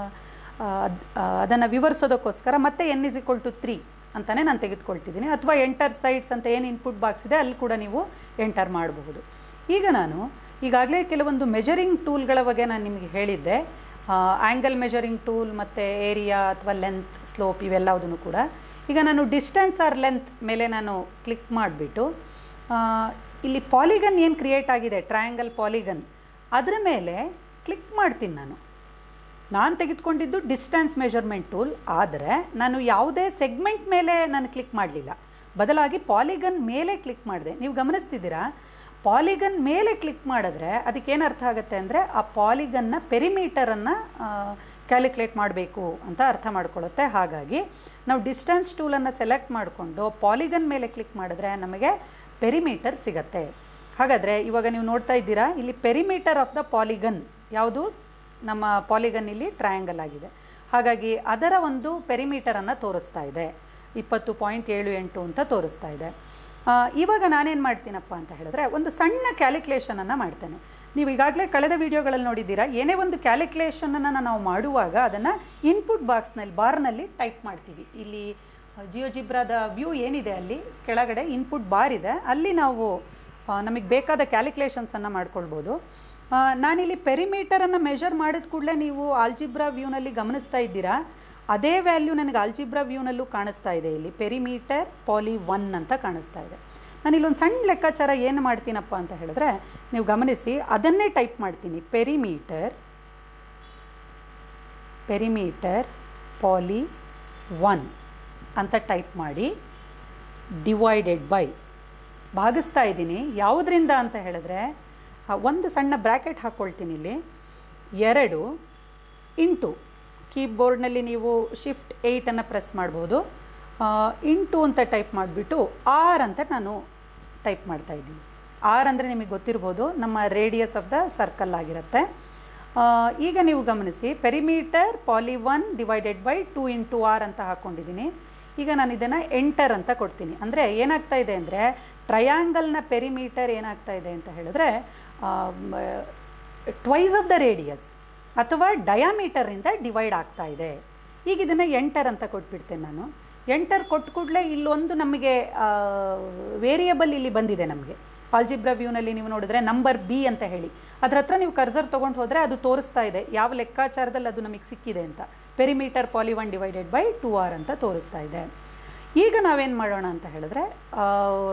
ಅದನ್ನು ವಿವರಿಸೋದಕ್ಕೋಸ್ಕರ ಮತ್ತೆ N is equal to three ಅಂತಲೇ ನಾನು ತೆಗೆದುಕೊಳ್ತಿದ್ದೀನಿ ಅಥವಾ ಎಂಟರ್ ಸೈಡ್ಸ್ ಅಂತ ಏನು ಇನ್ಪುಟ್ ಬಾಕ್ಸ್ ಇದೆ ಅಲ್ಲಿ ಕೂಡ ನೀವು ಎಂಟರ್ ಮಾಡಬಹುದು ಈಗ ನಾನು ಈಗಾಗಲೇ ಕೆಲವೊಂದು ಮೆಜರಿಂಗ್ ಟೂಲ್ಗಳ ಬಗ್ಗೆ ನಾನು ನಿಮಗೆ ಹೇಳಿದ್ದೆ ಆ್ಯಂಗಲ್ ಮೆಜರಿಂಗ್ ಟೂಲ್ ಮತ್ತು ಏರಿಯಾ ಅಥವಾ ಲೆಂತ್ ಸ್ಲೋಪ್ ಇವೆಲ್ಲವುದನ್ನು ಕೂಡ ಈಗ ನಾನು ಡಿಸ್ಟೆನ್ಸ್ ಆರ್ ಲೆಂತ್ ಮೇಲೆ ನಾನು ಕ್ಲಿಕ್ ಮಾಡಿಬಿಟ್ಟು ಇಲ್ಲಿ ಪಾಲಿಗನ್ ಏನು ಕ್ರಿಯೇಟ್ ಆಗಿದೆ ಟ್ರಯಾಂಗಲ್ ಪಾಲಿಗನ್ ಅದರ ಮೇಲೆ ಕ್ಲಿಕ್ ಮಾಡ್ತೀನಿ ನಾನು ನಾನು ತೆಗೆದುಕೊಂಡಿದ್ದು ಡಿಸ್ಟೆನ್ಸ್ ಮೆಷರ್ಮೆಂಟ್ ಟೂಲ್ ಆದರೆ ನಾನು ಯಾವುದೇ ಸೆಗ್ಮೆಂಟ್ ಮೇಲೆ ನಾನು ಕ್ಲಿಕ್ ಮಾಡಲಿಲ್ಲ ಬದಲಾಗಿ ಪಾಲಿಗನ್ ಮೇಲೆ ಕ್ಲಿಕ್ ಮಾಡಿದೆ ನೀವು ಗಮನಿಸ್ತಿದ್ದೀರಾ ಪಾಲಿಗನ್ ಮೇಲೆ ಕ್ಲಿಕ್ ಮಾಡಿದ್ರೆ ಅದಕ್ಕೇನು ಅರ್ಥ ಆಗುತ್ತೆ ಅಂದರೆ ಆ ಪಾಲಿಗನ್ನ ಪೆರಿಮೀಟರನ್ನು ಕ್ಯಾಲ್ಕುಲೇಟ್ ಮಾಡಬೇಕು ಅಂತ ಅರ್ಥ ಮಾಡ್ಕೊಳ್ಳುತ್ತೆ ಹಾಗಾಗಿ ನಾವು ಡಿಸ್ಟೆನ್ಸ್ ಟೂಲನ್ನು ಸೆಲೆಕ್ಟ್ ಮಾಡಿಕೊಂಡು ಪಾಲಿಗನ್ ಮೇಲೆ ಕ್ಲಿಕ್ ಮಾಡಿದ್ರೆ ನಮಗೆ ಪೆರಿಮೀಟರ್ ಸಿಗತ್ತೆ ಹಾಗಾದರೆ ಇವಾಗ ನೀವು ನೋಡ್ತಾ ಇದ್ದೀರಾ ಇಲ್ಲಿ ಪೆರಿಮೀಟರ್ ಆಫ್ ದ ಪಾಲಿಗನ್ ಯಾವುದು ನಮ್ಮ ಪಾಲಿಗನ್ ಇಲ್ಲಿ ಟ್ರಯಾಂಗಲ್ ಆಗಿದೆ ಹಾಗಾಗಿ ಅದರ ಒಂದು ಪೆರಿಮೀಟರನ್ನು ತೋರಿಸ್ತಾ ಇದೆ ಇಪ್ಪತ್ತು ಪಾಯಿಂಟ್ ಏಳು ಎಂಟು ಅಂತ ತೋರಿಸ್ತಾ ಇದೆ ಆ, ಇವಾಗ ನಾನೇನು ಮಾಡ್ತೀನಪ್ಪ ಅಂತ ಹೇಳಿದ್ರೆ ಒಂದು ಸಣ್ಣ ಕ್ಯಾಲ್ಕುಲೇಷನನ್ನು ಮಾಡ್ತೇನೆ ನೀವು ಈಗಾಗಲೇ ಕಳೆದ ವಿಡಿಯೋಗಳಲ್ಲಿ ನೋಡಿದ್ದೀರಾ ಏನೇ ಒಂದು ಕ್ಯಾಲ್ಕುಲೇಷನನ್ನು ನಾವು ಮಾಡುವಾಗ ಅದನ್ನು ಇನ್ಪುಟ್ ಬಾಕ್ಸ್ನಲ್ಲಿ ಬಾರ್ನಲ್ಲಿ ಟೈಪ್ ಮಾಡ್ತೀವಿ ಇಲ್ಲಿ ಜಿಯೋಜಿಬ್ರಾದ ವ್ಯೂ ಏನಿದೆ ಅಲ್ಲಿ ಕೆಳಗಡೆ ಇನ್ಪುಟ್ ಬಾರ್ ಇದೆ ಅಲ್ಲಿ ನಾವು ನಮಗೆ ಬೇಕಾದ ಕ್ಯಾಲ್ಕುಲೇಷನ್ಸನ್ನು ಮಾಡ್ಕೊಳ್ಬೋದು ಆ, ನಾನಿಲ್ಲಿ ಪೆರಿಮೀಟರನ್ನು ಮೆಷರ್ ಮಾಡಿದ ಕೂಡಲೇ ನೀವು ಆಲ್ಜಿಬ್ರಾ ವ್ಯೂನಲ್ಲಿ ಗಮನಿಸ್ತಾ ಇದ್ದೀರಾ ಅದೇ ವ್ಯಾಲ್ಯೂ ನನಗೆ ಆಲ್ಜಿಬ್ರಾ ವ್ಯೂನಲ್ಲೂ ಕಾಣಿಸ್ತಾ ಇದೆ ಇಲ್ಲಿ ಪೆರಿಮೀಟರ್ ಪಾಲಿ ಒನ್ ಅಂತ ಕಾಣಿಸ್ತಾ ಇದೆ ನಾನು ಇಲ್ಲೊಂದು ಸಣ್ಣ ಲೆಕ್ಕಾಚಾರ ಏನು ಮಾಡ್ತೀನಪ್ಪ ಅಂತ ಹೇಳಿದ್ರೆ ನೀವು ಗಮನಿಸಿ ಅದನ್ನೇ ಟೈಪ್ ಮಾಡ್ತೀನಿ ಪೆರಿಮೀಟರ್ ಪೆರಿಮೀಟರ್ ಪಾಲಿ ಒನ್ ಅಂತ ಟೈಪ್ ಮಾಡಿ ಡಿವೈಡೆಡ್ ಬೈ ಭಾಗಿಸ್ತಾ ಇದ್ದೀನಿ ಯಾವುದರಿಂದ ಅಂತ ಹೇಳಿದ್ರೆ ಆ, ಒಂದು ಸಣ್ಣ ಬ್ರ್ಯಾಕೆಟ್ ಹಾಕ್ಕೊಳ್ತೀನಿ ಇಲ್ಲಿ ಎರಡು ಇಂಟು ಕೀಬೋರ್ಡ್ನಲ್ಲಿ ನೀವು ಶಿಫ್ಟ್ ಏಯ್ಟನ್ನು ಪ್ರೆಸ್ ಮಾಡ್ಬೋದು ಇಂಟು ಅಂತ ಟೈಪ್ ಮಾಡಿಬಿಟ್ಟು ಆರ್ ಅಂತ ನಾನು ಟೈಪ್ ಮಾಡ್ತಾ ಇದ್ದೀನಿ ಆರ್ ಅಂದರೆ ನಿಮಗೆ ಗೊತ್ತಿರ್ಬೋದು ನಮ್ಮ ರೇಡಿಯಸ್ ಆಫ್ ದ ಸರ್ಕಲ್ ಆಗಿರುತ್ತೆ ಆ, ಈಗ ನೀವು ಗಮನಿಸಿ perimeter poly one divided by two into r ಅಂತ ಹಾಕ್ಕೊಂಡಿದ್ದೀನಿ ಈಗ ನಾನು ಇದನ್ನು ಎಂಟರ್ ಅಂತ ಕೊಡ್ತೀನಿ ಅಂದರೆ ಏನಾಗ್ತಾ ಇದೆ ಅಂದರೆ ಟ್ರಯಾಂಗಲ್ನ ಪೆರಿಮೀಟರ್ ಏನಾಗ್ತಾ ಇದೆ ಅಂತ ಹೇಳಿದ್ರೆ ಟ್ವೈಸ್ ಆಫ್ ದ ರೇಡಿಯಸ್ ಅಥವಾ ಡಯಾಮೀಟರಿಂದ ಡಿವೈಡ್ ಆಗ್ತಾ ಇದೆ ಈಗ ಇದನ್ನು ಎಂಟರ್ ಅಂತ ಕೊಟ್ಬಿಡ್ತೇನೆ ನಾನು ಎಂಟರ್ ಕೊಟ್ಟ ಕೂಡಲೇ ಇಲ್ಲೊಂದು ನಮಗೆ ವೇರಿಯಬಲ್ ಇಲ್ಲಿ ಬಂದಿದೆ ನಮಗೆ ಆಲ್ಜಿಬ್ರಾ ವ್ಯೂನಲ್ಲಿ ನೀವು ನೋಡಿದ್ರೆ ನಂಬರ್ ಬಿ ಅಂತ ಹೇಳಿ ಅದ್ರ ಹತ್ರ ನೀವು ಕರ್ಸರ್ ತೊಗೊಂಡು ಹೋದರೆ ಅದು ತೋರಿಸ್ತಾ ಇದೆ ಯಾವ ಲೆಕ್ಕಾಚಾರದಲ್ಲಿ ಅದು ನಮಗೆ ಸಿಕ್ಕಿದೆ ಅಂತ perimeter poly one divided by two r ಅಂತ ತೋರಿಸ್ತಾ ಇದೆ ಈಗ ನಾವೇನು ಮಾಡೋಣ ಅಂತ ಹೇಳಿದ್ರೆ ಆ,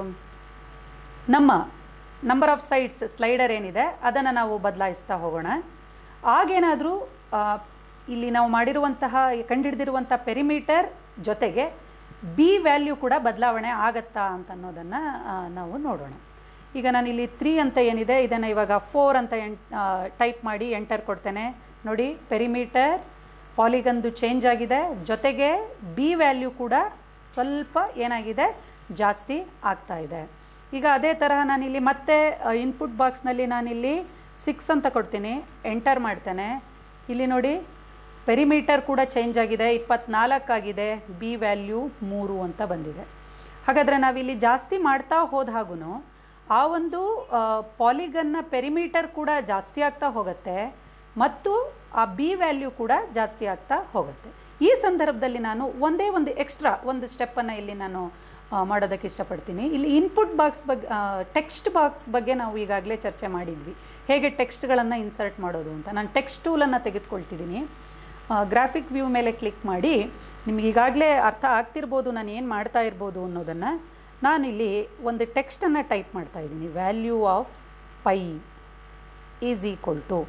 ನಮ್ಮ ನಂಬರ್ ಆಫ್ ಸೈಡ್ಸ್ ಸ್ಲೈಡರ್ ಏನಿದೆ ಅದನ್ನು ನಾವು ಬದಲಾಯಿಸ್ತಾ ಹೋಗೋಣ ಆಗೇನಾದರೂ ಇಲ್ಲಿ ನಾವು ಮಾಡಿರುವಂತಹ ಕಂಡುಹಿಡಿದಿರುವಂಥ ಪೆರಿಮೀಟರ್ ಜೊತೆಗೆ ಬಿ ವ್ಯಾಲ್ಯೂ ಕೂಡ ಬದಲಾವಣೆ ಆಗತ್ತಾ ಅಂತ ಅನ್ನೋದನ್ನು ನಾವು ನೋಡೋಣ ಈಗ ನಾನು ಇಲ್ಲಿ ತ್ರೀ ಅಂತ ಏನಿದೆ ಇದನ್ನು ಇವಾಗ ಫೋರ್ ಅಂತ ಎನ್ ಟೈಪ್ ಮಾಡಿ ಎಂಟರ್ ಕೊಡ್ತೇನೆ ನೋಡಿ ಪೆರಿಮೀಟರ್ ಪಾಲಿಗನ್ದು ಚೇಂಜ್ ಆಗಿದೆ ಜೊತೆಗೆ ಬಿ ವ್ಯಾಲ್ಯೂ ಕೂಡ ಸ್ವಲ್ಪ ಏನಾಗಿದೆ ಜಾಸ್ತಿ ಆಗ್ತಾ ಇದೆ ಈಗ ಅದೇ ತರಹ ನಾನಿಲ್ಲಿ ಮತ್ತೆ ಇನ್ಪುಟ್ ಬಾಕ್ಸ್ನಲ್ಲಿ ನಾನಿಲ್ಲಿ ಸಿಕ್ಸ್ ಅಂತ ಕೊಡ್ತೀನಿ ಎಂಟರ್ ಮಾಡ್ತೇನೆ ಇಲ್ಲಿ ನೋಡಿ ಪೆರಿಮೀಟರ್ ಕೂಡ ಚೇಂಜ್ ಆಗಿದೆ ಇಪ್ಪತ್ನಾಲ್ಕಾಗಿದೆ ಬಿ ವ್ಯಾಲ್ಯೂ ಮೂರು ಅಂತ ಬಂದಿದೆ ಹಾಗಾದರೆ ನಾವಿಲ್ಲಿ ಜಾಸ್ತಿ ಮಾಡ್ತಾ ಹೋದ ಹಾಗೂ ಆ ಒಂದು ಪಾಲಿಗನ್ನ ಪೆರಿಮೀಟರ್ ಕೂಡ ಜಾಸ್ತಿ ಆಗ್ತಾ ಹೋಗುತ್ತೆ ಮತ್ತು ಆ ಬಿ ವ್ಯಾಲ್ಯೂ ಕೂಡ ಜಾಸ್ತಿ ಆಗ್ತಾ ಹೋಗುತ್ತೆ ಈ ಸಂದರ್ಭದಲ್ಲಿ ನಾನು ಒಂದೇ ಒಂದು ಎಕ್ಸ್ಟ್ರಾ ಒಂದು ಸ್ಟೆಪ್ಪನ್ನು ಇಲ್ಲಿ ನಾನು ಆ, ಮಾಡೋದಕ್ಕೆ ಇಷ್ಟಪಡ್ತೀನಿ ಇಲ್ಲಿ ಇನ್ಪುಟ್ ಬಾಕ್ಸ್ ಬಗ್ಗೆ ಟೆಕ್ಸ್ಟ್ ಬಾಕ್ಸ್ ಬಗ್ಗೆ ನಾವು ಈಗಾಗಲೇ ಚರ್ಚೆ ಮಾಡಿದ್ವಿ ಹೇಗೆ ಟೆಕ್ಸ್ಟ್ಗಳನ್ನು ಇನ್ಸರ್ಟ್ ಮಾಡೋದು ಅಂತ ನಾನು ಟೆಕ್ಸ್ಟ್ ಟೂಲನ್ನು ತೆಗೆದುಕೊಳ್ತಿದ್ದೀನಿ ಗ್ರಾಫಿಕ್ ವ್ಯೂ ಮೇಲೆ ಕ್ಲಿಕ್ ಮಾಡಿ ನಿಮ್ಗೆ ಈಗಾಗಲೇ ಅರ್ಥ ಆಗ್ತಿರ್ಬೋದು ನಾನು ಏನು ಮಾಡ್ತಾ ಇರ್ಬೋದು ಅನ್ನೋದನ್ನು ನಾನಿಲ್ಲಿ ಒಂದು ಟೆಕ್ಸ್ಟನ್ನು ಟೈಪ್ ಮಾಡ್ತಾ ಇದ್ದೀನಿ value of pi is equal to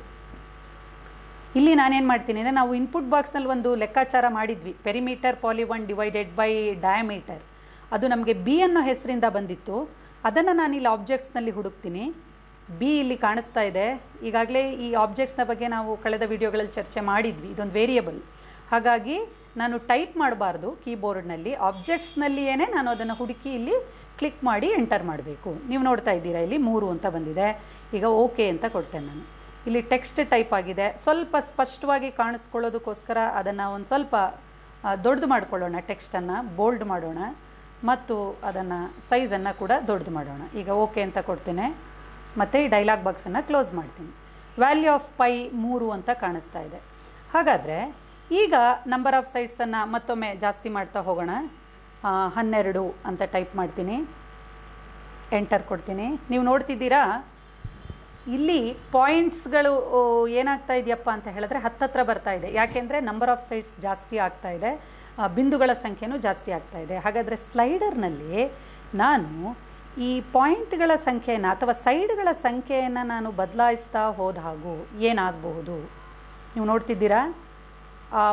ಇಲ್ಲಿ ನಾನೇನು ಮಾಡ್ತೀನಿ ಅಂದರೆ ನಾವು ಇನ್ಪುಟ್ ಬಾಕ್ಸ್ನಲ್ಲಿ ಒಂದು ಲೆಕ್ಕಾಚಾರ ಮಾಡಿದ್ವಿ perimeter poly one divided by diameter ಅದು ನಮಗೆ ಬಿ ಅನ್ನೋ ಹೆಸರಿಂದ ಬಂದಿತ್ತು ಅದನ್ನು ನಾನು ಇಲ್ಲಿ ಆಬ್ಜೆಕ್ಟ್ಸ್ನಲ್ಲಿ ಹುಡುಕ್ತೀನಿ ಬಿ ಇಲ್ಲಿ ಕಾಣಿಸ್ತಾ ಇದೆ ಈಗಾಗಲೇ ಈ ಆಬ್ಜೆಕ್ಟ್ಸ್ನ ಬಗ್ಗೆ ನಾವು ಕಳೆದ ವಿಡಿಯೋಗಳಲ್ಲಿ ಚರ್ಚೆ ಮಾಡಿದ್ವಿ ಇದೊಂದು ವೇರಿಯಬಲ್ ಹಾಗಾಗಿ ನಾನು ಟೈಪ್ ಮಾಡಬಾರ್ದು ಕೀಬೋರ್ಡ್ನಲ್ಲಿ ಆಬ್ಜೆಕ್ಟ್ಸ್ನಲ್ಲಿಯೇ ನಾನು ಅದನ್ನು ಹುಡುಕಿ ಇಲ್ಲಿ ಕ್ಲಿಕ್ ಮಾಡಿ ಎಂಟರ್ ಮಾಡಬೇಕು ನೀವು ನೋಡ್ತಾ ಇದ್ದೀರಾ ಇಲ್ಲಿ ಮೂರು ಅಂತ ಬಂದಿದೆ ಈಗ ಓಕೆ ಅಂತ ಕೊಡ್ತೇನೆ ನಾನು ಇಲ್ಲಿ ಟೆಕ್ಸ್ಟ್ ಟೈಪ್ ಆಗಿದೆ ಸ್ವಲ್ಪ ಸ್ಪಷ್ಟವಾಗಿ ಕಾಣಿಸ್ಕೊಳ್ಳೋದಕ್ಕೋಸ್ಕರ ಅದನ್ನು ಒಂದು ಸ್ವಲ್ಪ ದೊಡ್ಡದು ಮಾಡ್ಕೊಳ್ಳೋಣ ಟೆಕ್ಸ್ಟನ್ನು ಬೋಲ್ಡ್ ಮಾಡೋಣ ಮತ್ತು ಅದನ್ನು ಸೈಜನ್ನು ಕೂಡ ದೊಡ್ಡದು ಮಾಡೋಣ ಈಗ ಓಕೆ ಅಂತ ಕೊಡ್ತೇನೆ ಮತ್ತು ಈ ಡೈಲಾಗ್ ಬಾಕ್ಸನ್ನು ಕ್ಲೋಸ್ ಮಾಡ್ತೀನಿ ವ್ಯಾಲ್ಯೂ ಆಫ್ ಪೈ ಮೂರು ಅಂತ ಕಾಣಿಸ್ತಾ ಇದೆ ಹಾಗಾದರೆ ಈಗ ನಂಬರ್ ಆಫ್ ಸೈಟ್ಸನ್ನು ಮತ್ತೊಮ್ಮೆ ಜಾಸ್ತಿ ಮಾಡ್ತಾ ಹೋಗೋಣ ಆ, ಹನ್ನೆರಡು ಅಂತ ಟೈಪ್ ಮಾಡ್ತೀನಿ ಎಂಟರ್ ಕೊಡ್ತೀನಿ ನೀವು ನೋಡ್ತಿದ್ದೀರಾ ಇಲ್ಲಿ ಪಾಯಿಂಟ್ಸ್ಗಳು ಓ, ಏನಾಗ್ತಾ ಇದೆಯಪ್ಪ ಅಂತ ಹೇಳಿದ್ರೆ ಹತ್ತತ್ರ ಬರ್ತಾ ಇದೆ ಯಾಕೆಂದರೆ ನಂಬರ್ ಆಫ್ ಸೈಟ್ಸ್ ಜಾಸ್ತಿ ಆಗ್ತಾ ಇದೆ ಆ, ಬಿಂದುಗಳ ಸಂಖ್ಯೆನೂ ಜಾಸ್ತಿ ಆಗ್ತಾ ಇದೆ ಹಾಗಾದರೆ ಸ್ಲೈಡರ್ನಲ್ಲಿ ನಾನು ಈ ಪಾಯಿಂಟ್ಗಳ ಸಂಖ್ಯೆಯನ್ನು ಅಥವಾ ಸೈಡ್ಗಳ ಸಂಖ್ಯೆಯನ್ನು ನಾನು ಬದಲಾಯಿಸ್ತಾ ಹೋದ ಹಾಗೂ ಏನಾಗಬಹುದು ನೀವು ನೋಡ್ತಿದ್ದೀರಾ ಆ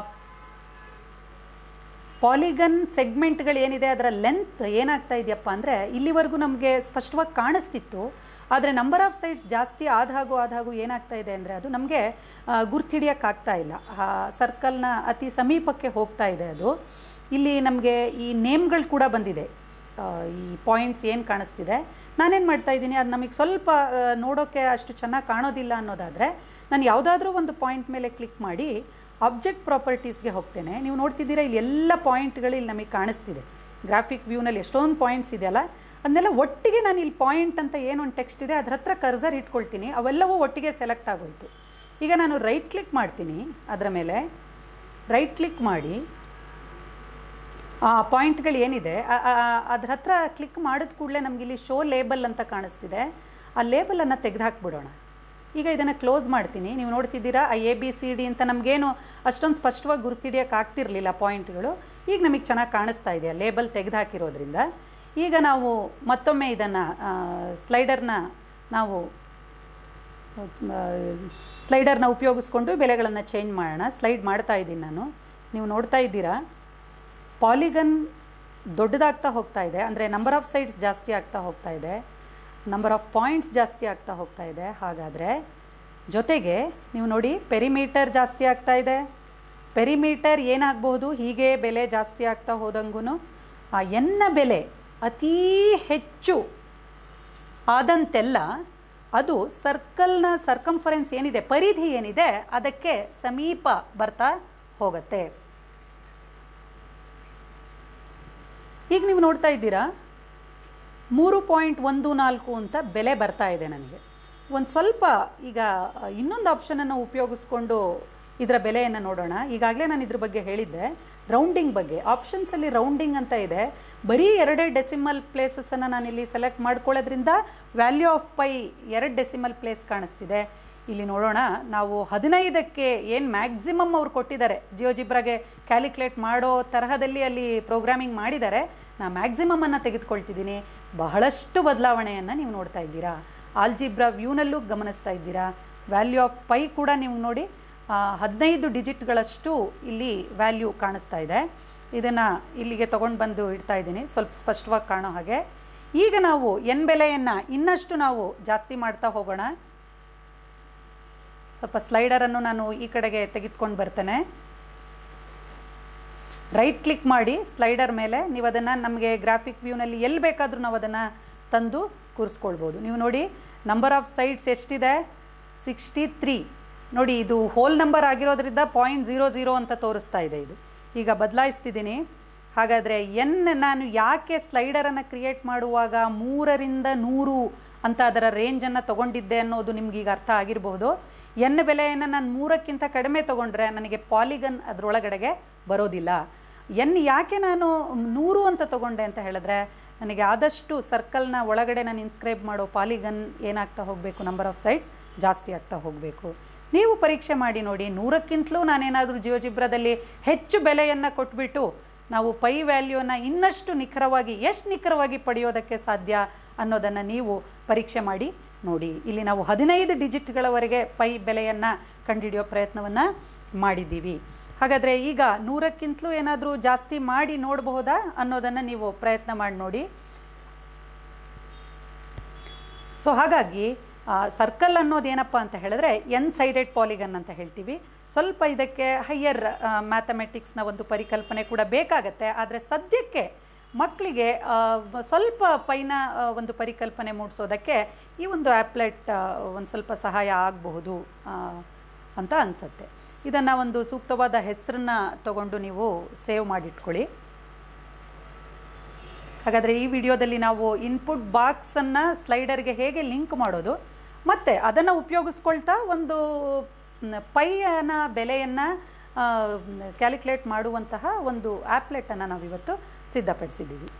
ಪಾಲಿಗನ್ ಸೆಗ್ಮೆಂಟ್ಗಳು ಏನಿದೆ ಅದರ ಲೆಂತ್ ಏನಾಗ್ತಾ ಇದೆಯಪ್ಪ ಅಂದರೆ ಇಲ್ಲಿವರೆಗೂ ನಮಗೆ ಸ್ಪಷ್ಟವಾಗಿ ಕಾಣಿಸ್ತಿತ್ತು ಆದರೆ ನಂಬರ್ ಆಫ್ ಸೈಟ್ಸ್ ಜಾಸ್ತಿ ಆದಾಗೂ ಆದಾಗೂ ಏನಾಗ್ತಾ ಇದೆ ಅಂದರೆ ಅದು ನಮಗೆ ಗುರ್ತಿಡಿಯೋಕ್ಕಾಗ್ತಾ ಇಲ್ಲ ಆ ಸರ್ಕಲ್ನ ಅತಿ ಸಮೀಪಕ್ಕೆ ಹೋಗ್ತಾ ಇದೆ ಅದು ಇಲ್ಲಿ ನಮಗೆ ಈ ನೇಮ್ಗಳು ಕೂಡ ಬಂದಿದೆ ಆ, ಈ ಪಾಯಿಂಟ್ಸ್ ಏನು ಕಾಣಿಸ್ತಿದೆ ನಾನೇನು ಮಾಡ್ತಾ ಇದ್ದೀನಿ ಅದು ನಮಗೆ ಸ್ವಲ್ಪ ಆ, ನೋಡೋಕ್ಕೆ ಅಷ್ಟು ಚೆನ್ನಾಗಿ ಕಾಣೋದಿಲ್ಲ ಅನ್ನೋದಾದರೆ ನಾನು ಯಾವುದಾದ್ರೂ ಒಂದು ಪಾಯಿಂಟ್ ಮೇಲೆ ಕ್ಲಿಕ್ ಮಾಡಿ ಆಬ್ಜೆಕ್ಟ್ ಪ್ರಾಪರ್ಟೀಸ್ಗೆ ಹೋಗ್ತೇನೆ ನೀವು ನೋಡ್ತಿದ್ದೀರಾ ಇಲ್ಲಿ ಎಲ್ಲ ಪಾಯಿಂಟ್ಗಳು ಇಲ್ಲಿ ನಮಗೆ ಕಾಣಿಸ್ತಿದೆ ಗ್ರಾಫಿಕ್ ವ್ಯೂನಲ್ಲಿ ಎಷ್ಟೊಂದು ಪಾಯಿಂಟ್ಸ್ ಇದೆಯಲ್ಲ ಅದನ್ನೆಲ್ಲ ಒಟ್ಟಿಗೆ ನಾನು ಇಲ್ಲಿ ಪಾಯಿಂಟ್ ಅಂತ ಏನೊಂದು ಟೆಕ್ಸ್ಟ್ ಇದೆ ಅದ್ರ ಹತ್ರ ಕರ್ಸರ್ ಇಟ್ಕೊಳ್ತೀನಿ ಅವೆಲ್ಲವೂ ಒಟ್ಟಿಗೆ ಸೆಲೆಕ್ಟ್ ಆಗೋಯ್ತು ಈಗ ನಾನು ರೈಟ್ ಕ್ಲಿಕ್ ಮಾಡ್ತೀನಿ ಅದರ ಮೇಲೆ ರೈಟ್ ಕ್ಲಿಕ್ ಮಾಡಿ ಆ ಪಾಯಿಂಟ್ಗಳು ಏನಿದೆ ಆ- ಆ- ಆ- ಅದ್ರ ಹತ್ರ ಕ್ಲಿಕ್ ಮಾಡಿದ ಕೂಡಲೇ ನಮಗೆ ಇಲ್ಲಿ ಶೋ ಲೇಬಲ್ ಅಂತ ಕಾಣಿಸ್ತಿದೆ ಆ ಲೇಬಲನ್ನು ತೆಗೆದುಹಾಕ್ಬಿಡೋಣ ಈಗ ಇದನ್ನು ಕ್ಲೋಸ್ ಮಾಡ್ತೀನಿ ನೀವು ನೋಡ್ತಿದ್ದೀರಾ ಆ ಎ ಬಿ ಸಿ ಡಿ ಅಂತ ನಮಗೇನು ಅಷ್ಟೊಂದು ಸ್ಪಷ್ಟವಾಗಿ ಗುರ್ತಿಡಿಯೋಕೆ ಆಗ್ತಿರ್ಲಿಲ್ಲ ಪಾಯಿಂಟ್ಗಳು ಈಗ ನಮಗೆ ಚೆನ್ನಾಗಿ ಕಾಣಿಸ್ತಾ ಇದೆ ಲೇಬಲ್ ತೆಗೆದುಹಾಕಿರೋದ್ರಿಂದ ಈಗ ನಾವು ಮತ್ತೊಮ್ಮೆ ಇದನ್ನು ಸ್ಲೈಡರ್ನ ನಾವು ಸ್ಲೈಡರ್ನ ಉಪಯೋಗಿಸ್ಕೊಂಡು ಬೆಲೆಗಳನ್ನು ಚೇಂಜ್ ಮಾಡೋಣ ಸ್ಲೈಡ್ ಮಾಡ್ತಾ ಇದ್ದೀನಿ ನಾನು ನೀವು ನೋಡ್ತಾ ಇದ್ದೀರಾ ಪಾಲಿಗನ್ ದೊಡ್ಡದಾಗ್ತಾ ಹೋಗ್ತಾ ಇದೆ ಅಂದರೆ ನಂಬರ್ ಆಫ್ ಸೈಡ್ಸ್ ಜಾಸ್ತಿ ಆಗ್ತಾ ಹೋಗ್ತಾ ಇದೆ ನಂಬರ್ ಆಫ್ ಪಾಯಿಂಟ್ಸ್ ಜಾಸ್ತಿ ಆಗ್ತಾ ಹೋಗ್ತಾ ಇದೆ ಹಾಗಾದರೆ ಜೊತೆಗೆ ನೀವು ನೋಡಿ ಪೆರಿಮೀಟರ್ ಜಾಸ್ತಿ ಆಗ್ತಾ ಇದೆ ಪೆರಿಮೀಟರ್ ಏನಾಗಬಹುದು ಹೀಗೆ ಬೆಲೆ ಜಾಸ್ತಿ ಆಗ್ತಾ ಹೋದಂಗೂ ಆ ಎನ್ನ ಬೆಲೆ ಅತೀ ಹೆಚ್ಚು ಆದಂತೆಲ್ಲ ಅದು ಸರ್ಕಲ್ನ ಸರ್ಕಂಫರೆನ್ಸ್ ಏನಿದೆ ಪರಿಧಿ ಏನಿದೆ ಅದಕ್ಕೆ ಸಮೀಪ ಬರ್ತಾ ಹೋಗುತ್ತೆ ಈಗ ನೀವು ನೋಡ್ತಾ ಇದ್ದೀರಾ ಮೂರು ಪಾಯಿಂಟ್ ಒಂದು ನಾಲ್ಕು ಅಂತ ಬೆಲೆ ಬರ್ತಾ ಇದೆ ನನಗೆ ಒಂದು ಸ್ವಲ್ಪ ಈಗ ಇನ್ನೊಂದು ಆಪ್ಷನನ್ನು ಉಪಯೋಗಿಸ್ಕೊಂಡು ಇದರ ಬೆಲೆಯನ್ನು ನೋಡೋಣ ಈಗಾಗಲೇ ನಾನು ಇದ್ರ ಬಗ್ಗೆ ಹೇಳಿದ್ದೆ ರೌಂಡಿಂಗ್ ಬಗ್ಗೆ ಆಪ್ಷನ್ಸಲ್ಲಿ ರೌಂಡಿಂಗ್ ಅಂತ ಇದೆ ಬರೀ ಎರಡೇ ಡೆಸಿಮಲ್ ಪ್ಲೇಸಸನ್ನು ನಾನಿಲ್ಲಿ ಸೆಲೆಕ್ಟ್ ಮಾಡ್ಕೊಳ್ಳೋದ್ರಿಂದ ವ್ಯಾಲ್ಯೂ ಆಫ್ ಪೈ ಎರಡು ಡೆಸಿಮಲ್ ಪ್ಲೇಸ್ ಕಾಣಿಸ್ತಿದೆ ಇಲ್ಲಿ ನೋಡೋಣ ನಾವು ಹದಿನೈದಕ್ಕೆ ಏನು ಮ್ಯಾಕ್ಸಿಮಮ್ ಅವ್ರು ಕೊಟ್ಟಿದ್ದಾರೆ ಜಿಯೋಜಿಬ್ರಾಗೆ ಕ್ಯಾಲ್ಕುಲೇಟ್ ಮಾಡೋ ತರಹದಲ್ಲಿ ಅಲ್ಲಿ ಪ್ರೋಗ್ರಾಮಿಂಗ್ ಮಾಡಿದ್ದಾರೆ ನಾ ಮ್ಯಾಕ್ಸಿಮಮನ್ನು ತೆಗೆದುಕೊಳ್ತಿದ್ದೀನಿ ಬಹಳಷ್ಟು ಬದಲಾವಣೆಯನ್ನು ನೀವು ನೋಡ್ತಾ ಇದ್ದೀರಾ ಆಲ್ಜಿಬ್ರಾ ವ್ಯೂನಲ್ಲೂ ಗಮನಿಸ್ತಾ ಇದ್ದೀರಾ ವ್ಯಾಲ್ಯೂ ಆಫ್ ಪೈ ಕೂಡ ನೀವು ನೋಡಿ ಆ, ಹದಿನೈದು ಡಿಜಿಟ್ಗಳಷ್ಟು ಇಲ್ಲಿ ವ್ಯಾಲ್ಯೂ ಕಾಣಿಸ್ತಾ ಇದೆ ಇದನ್ನು ಇಲ್ಲಿಗೆ ತೊಗೊಂಡು ಬಂದು ಇಡ್ತಾ ಇದ್ದೀನಿ ಸ್ವಲ್ಪ ಸ್ಪಷ್ಟವಾಗಿ ಕಾಣೋ ಹಾಗೆ ಈಗ ನಾವು ಎನ್ ಬೆಲೆಯನ್ನು ಇನ್ನಷ್ಟು ನಾವು ಜಾಸ್ತಿ ಮಾಡ್ತಾ ಹೋಗೋಣ ಸ್ವಲ್ಪ ಸ್ಲೈಡರನ್ನು ನಾನು ಈ ಕಡೆಗೆ ತೆಗೆದುಕೊಂಡು ಬರ್ತೇನೆ ರೈಟ್ ಕ್ಲಿಕ್ ಮಾಡಿ ಸ್ಲೈಡರ್ ಮೇಲೆ ನೀವು ಅದನ್ನು ನಮಗೆ ಗ್ರಾಫಿಕ್ ವ್ಯೂನಲ್ಲಿ ಎಲ್ಲಿ ಬೇಕಾದರೂ ನಾವು ಅದನ್ನು ತಂದು ಕೂರಿಸ್ಕೊಳ್ಬೋದು ನೀವು ನೋಡಿ ನಂಬರ್ ಆಫ್ ಸೈಟ್ಸ್ ಎಷ್ಟಿದೆ ಸಿಕ್ಸ್ಟಿ ತ್ರೀ ನೋಡಿ ಇದು ಹೋಲ್ ನಂಬರ್ ಆಗಿರೋದ್ರಿಂದ ಪಾಯಿಂಟ್ ಝೀರೋ ಝೀರೋ ಅಂತ ತೋರಿಸ್ತಾ ಇದೆ ಇದು ಈಗ ಬದಲಾಯಿಸ್ತಿದ್ದೀನಿ ಹಾಗಾದರೆ ಎನ್ ನಾನು ಯಾಕೆ ಸ್ಲೈಡರನ್ನು ಕ್ರಿಯೇಟ್ ಮಾಡುವಾಗ ಮೂರರಿಂದ ನೂರು ಅಂತ ಅದರ ರೇಂಜನ್ನು ತೊಗೊಂಡಿದ್ದೆ ಅನ್ನೋದು ನಿಮ್ಗೆ ಈಗ ಅರ್ಥ ಆಗಿರಬಹುದು ಎನ್ ಬೆಲೆಯನ್ನು ನಾನು ಮೂರಕ್ಕಿಂತ ಕಡಿಮೆ ತೊಗೊಂಡ್ರೆ ನನಗೆ ಪಾಲಿಗನ್ ಅದರೊಳಗಡೆಗೆ ಬರೋದಿಲ್ಲ ಎನ್ ಯಾಕೆ ನಾನು ನೂರು ಅಂತ ತೊಗೊಂಡೆ ಅಂತ ಹೇಳಿದ್ರೆ ನನಗೆ ಆದಷ್ಟು ಸರ್ಕಲ್ನ ಒಳಗಡೆ ನಾನು ಇನ್ಸ್ಕ್ರೈಬ್ ಮಾಡೋ ಪಾಲಿಗನ್ ಏನಾಗ್ತಾ ಹೋಗಬೇಕು ನಂಬರ್ ಆಫ್ ಸೈಟ್ಸ್ ಜಾಸ್ತಿ ಆಗ್ತಾ ಹೋಗಬೇಕು ನೀವು ಪರೀಕ್ಷೆ ಮಾಡಿ ನೋಡಿ ನೂರಕ್ಕಿಂತಲೂ ನಾನೇನಾದರೂ ಜಿಯೋಜಿಬ್ರದಲ್ಲಿ ಹೆಚ್ಚು ಬೆಲೆಯನ್ನು ಕೊಟ್ಬಿಟ್ಟು ನಾವು ಪೈ ವ್ಯಾಲ್ಯೂನ ಇನ್ನಷ್ಟು ನಿಖರವಾಗಿ ಎಷ್ಟು ನಿಖರವಾಗಿ ಪಡೆಯೋದಕ್ಕೆ ಸಾಧ್ಯ ಅನ್ನೋದನ್ನು ನೀವು ಪರೀಕ್ಷೆ ಮಾಡಿ ನೋಡಿ ಇಲ್ಲಿ ನಾವು ಹದಿನೈದು ಡಿಜಿಟ್ಗಳವರೆಗೆ ಪೈ ಬೆಲೆಯನ್ನು ಕಂಡುಹಿಡಿಯೋ ಪ್ರಯತ್ನವನ್ನು ಮಾಡಿದ್ದೀವಿ ಹಾಗಾದರೆ ಈಗ ನೂರಕ್ಕಿಂತಲೂ ಏನಾದರೂ ಜಾಸ್ತಿ ಮಾಡಿ ನೋಡಬಹುದಾ ಅನ್ನೋದನ್ನು ನೀವು ಪ್ರಯತ್ನ ಮಾಡಿ ನೋಡಿ ಸೊ ಹಾಗಾಗಿ ಸರ್ಕಲ್ ಅನ್ನೋದು ಏನಪ್ಪ ಅಂತ ಹೇಳಿದ್ರೆ ಎನ್ ಸೈಡೆಡ್ ಪಾಲಿಗನ್ ಅಂತ ಹೇಳ್ತೀವಿ ಸ್ವಲ್ಪ ಇದಕ್ಕೆ ಹೈಯರ್ ಮ್ಯಾಥಮೆಟಿಕ್ಸ್ನ ಒಂದು ಪರಿಕಲ್ಪನೆ ಕೂಡ ಬೇಕಾಗತ್ತೆ ಆದರೆ ಸದ್ಯಕ್ಕೆ ಮಕ್ಕಳಿಗೆ ಆ, ಬ- ಸ್ವಲ್ಪ ಪೈನ ಆ, ಒಂದು ಪರಿಕಲ್ಪನೆ ಮೂಡಿಸೋದಕ್ಕೆ ಈ ಒಂದು ಆ್ಯಪ್ಲೆಟ್ ಒಂದು ಸ್ವಲ್ಪ ಸಹಾಯ ಆಗಬಹುದು ಅಂತ ಅನಿಸುತ್ತೆ ಇದನ್ನು ಒಂದು ಸೂಕ್ತವಾದ ಹೆಸರನ್ನ ತಗೊಂಡು ನೀವು ಸೇವ್ ಮಾಡಿಟ್ಕೊಳ್ಳಿ ಹಾಗಾದರೆ ಈ ವಿಡಿಯೋದಲ್ಲಿ ನಾವು ಇನ್ಪುಟ್ ಬಾಕ್ಸನ್ನು ಸ್ಲೈಡರ್ಗೆ ಹೇಗೆ ಲಿಂಕ್ ಮಾಡೋದು ಮತ್ತು ಅದನ್ನು ಉಪಯೋಗಿಸ್ಕೊಳ್ತಾ ಒಂದು ಮ್, ಪೈಯನ ಬೆಲೆಯನ್ನು ಕ್ಯಾಲ್ಕುಲೇಟ್ ಮಾಡುವಂತಹ ಒಂದು ಆ್ಯಪ್ಲೆಟನ್ನು ನಾವಿವತ್ತು ಸಿದ್ಧಪಡಿಸಿದ್ದೀವಿ